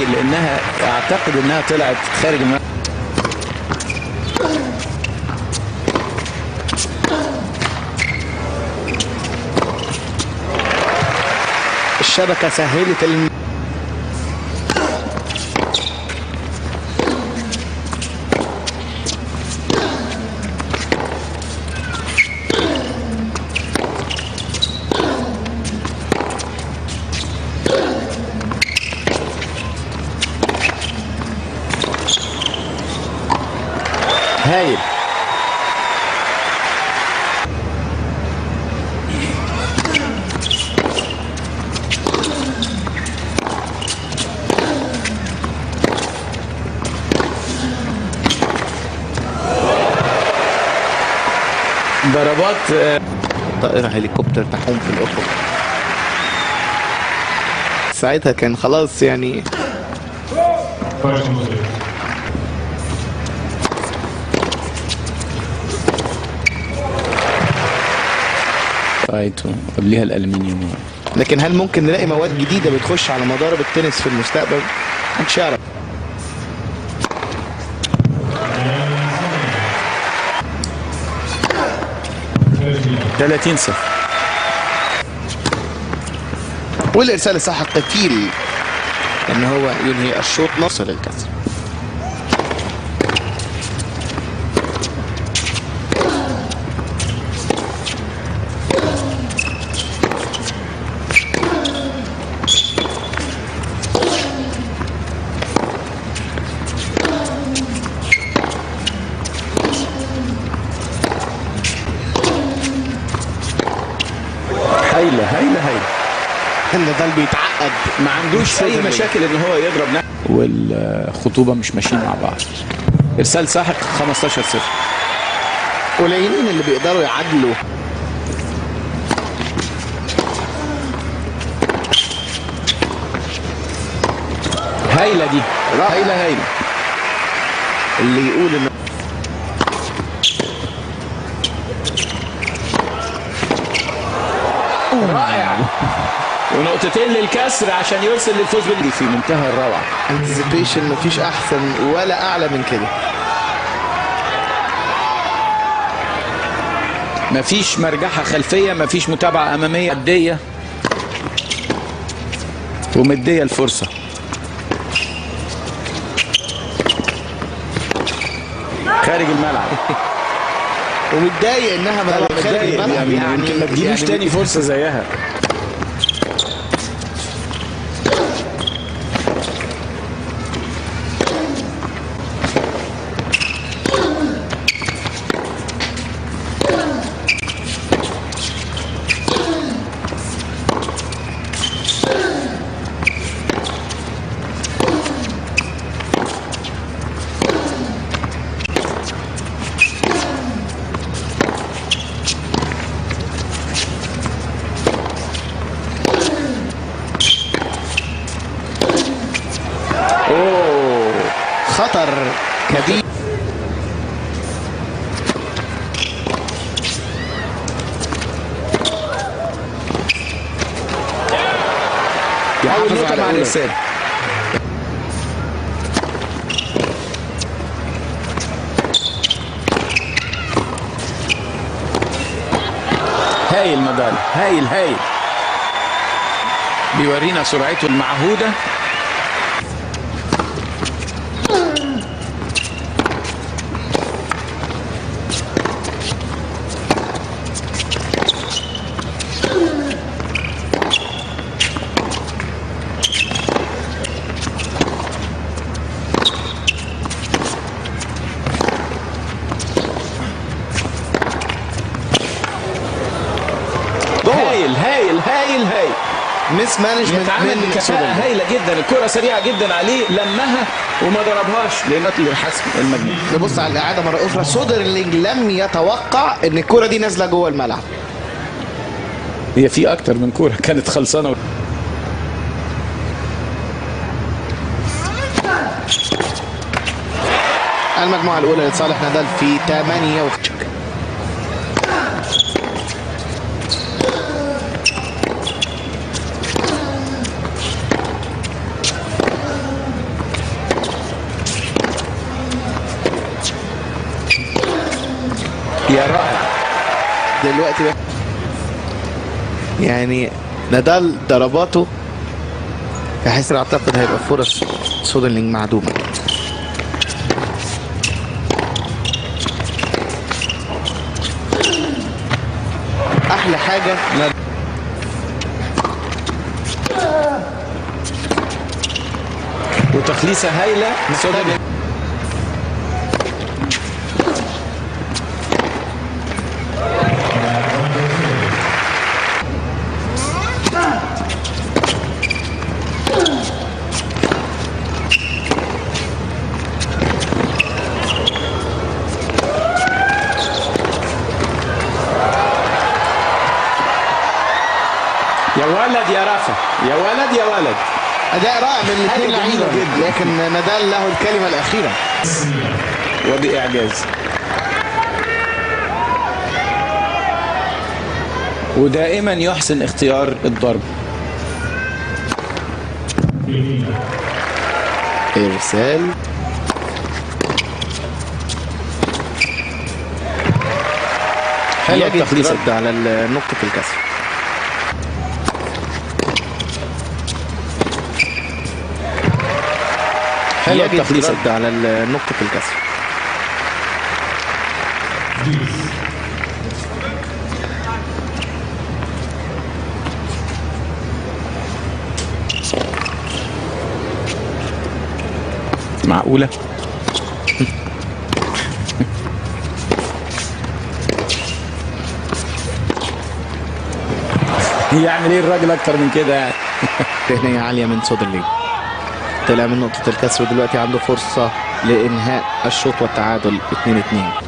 لانها اعتقد انها طلعت خارج الملعب الشبكة سهلت الم... هايل ضربات آه، طائرة هليكوبتر تحوم في الأفق ساعتها كان خلاص يعني Question two. فايتو قبليها الالمنيوم لكن هل ممكن نلاقي مواد جديدة بتخش على مضارب التنس في المستقبل؟ محدش يعرف 30 صفر والإرسال الصح قتيل إن هو ينهي الشوط نص للكسر هايله هايله هايله النضال بيتعقد ما عندوش اي مشاكل ان هو يضرب نفسه والخطوبه مش ماشيين مع بعض ارسال ساحق 15 صفر قليلين اللي بيقدروا يعادلوا هايله دي هايله هايله اللي يقول إن رائع ونقطتين للكسر عشان يوصل للفوز باللي في منتهى الروعه anticipation مفيش أحسن ولا أعلى من كده مفيش مرجحه خلفيه مفيش متابعه اماميه عديه ومديه الفرصه خارج الملعب ومتضايق إنها ما خارج الملعب يعني, يعني يمكن ما تجيلوش تاني فرصه زيها أوه خطر كبير اول يحافظ نقطه على مع أولى. الارسال هايل نضال هايل هايل بيورينا سرعته المعهوده هايل هايل هايل هايل مس مانجمنت يتعامل من بكفاءة سودان هايلة جدا الكرة سريعة جدا عليه لمها وما ضربهاش لنقل حسم المجنون نبص على الإعادة مرة أخرى سودرلينج لم يتوقع إن الكرة دي نازلة جوه الملعب هي في أكتر من كرة كانت خلصانة المجموعة الأولى لصالح نادال في 8 وخشك دلوقتي بقى يعني نادال ضرباته في حيث اعتقد هيبقى فرص سودرلينج معدومه احلى حاجه وتخليصه هايله سودرلينج يا ولد يا رفا يا ولد يا ولد اداء رائع من الاثنين حاجة جميلة لعيبه جدا. لكن نادال له الكلمه الاخيره وبإعجاز ودائما يحسن اختيار الضرب ارسال حلوة يجب التخليصة الرد على ال- نقطه الكسر حلوة يجب التخليصة الرد على ال- نقطه الكسر معقولة يعمل ايه الراجل اكتر من كده يعني ذهنية عالية من سودرلينج طلع من نقطة الكسر ودلوقتي عنده فرصة لإنهاء الشوط والتعادل 2-2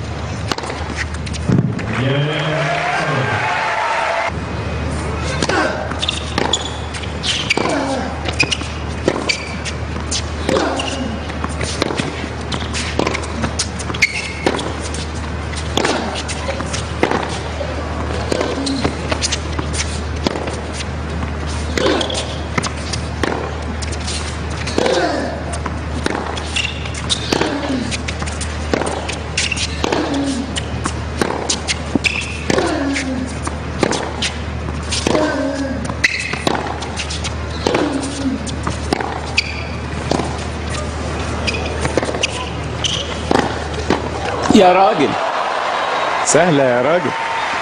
يا راجل سهلة يا راجل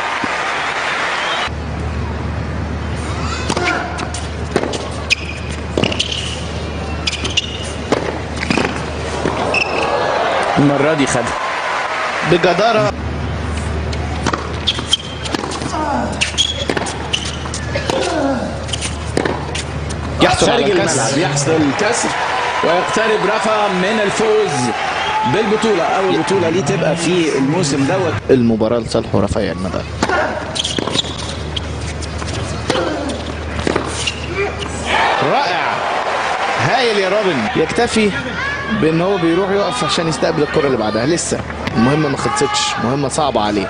المرة دي خدها بجدارة يحصل على خارج الكسر الملعب يحصل كسر ويقترب رفا من الفوز بالبطولة أول بطولة ليه تبقى في الموسم دوت المباراة لصالحه رافائيل نادال رائع هايل يا روبن يكتفي بان هو بيروح يقف عشان يستقبل الكرة اللي بعدها لسه المهمة ما خلصتش مهمة صعبة عليه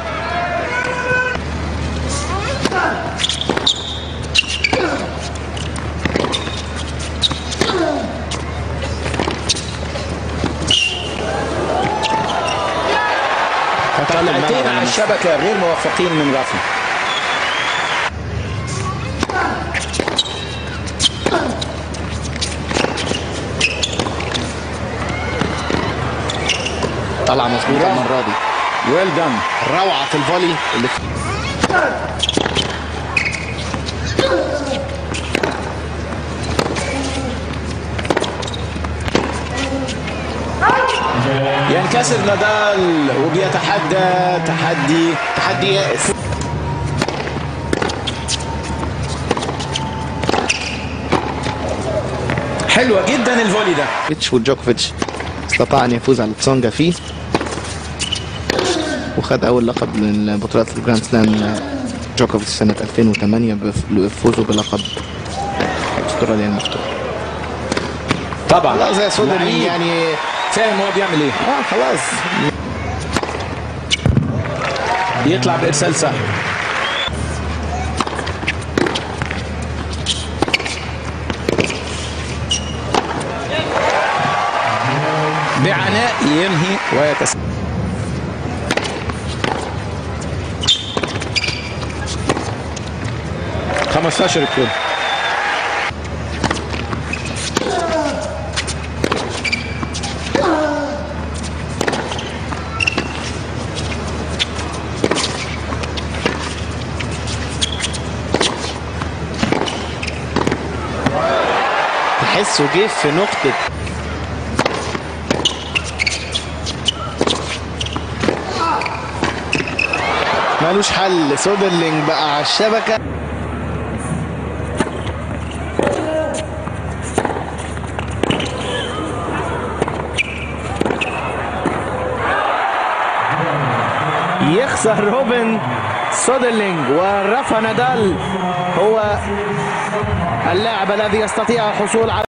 طلعتين على الشبكة غير موفقين من رفا طلعة مظبوطة برافو. المرة دي ويل دان روعة في الفولي اللي في ينكسر نادال وبيتحدى تحدي تحدي يائس حلوة جدا الفولي ده جوكوفيتش وجوكوفيتش استطاع ان يفوز على تسونجا فيه وخد اول لقب من بطولات الجراند سلام جوكوفيتش سنة 2008 بف- بفوزه بلقب استراليا المفتوح طبعا لا زي سودري لعيب يعني فاهم هو بيعمل ايه اه خلاص يطلع بارسال سهل بعناء ينهي ويتسلل 15 الكوره تحسه جه في نقطة مالوش حل سودرلينج بقى على الشبكة يخسر روبن سودرلينج ورافا نادال هو اللاعب الذي يستطيع الحصول على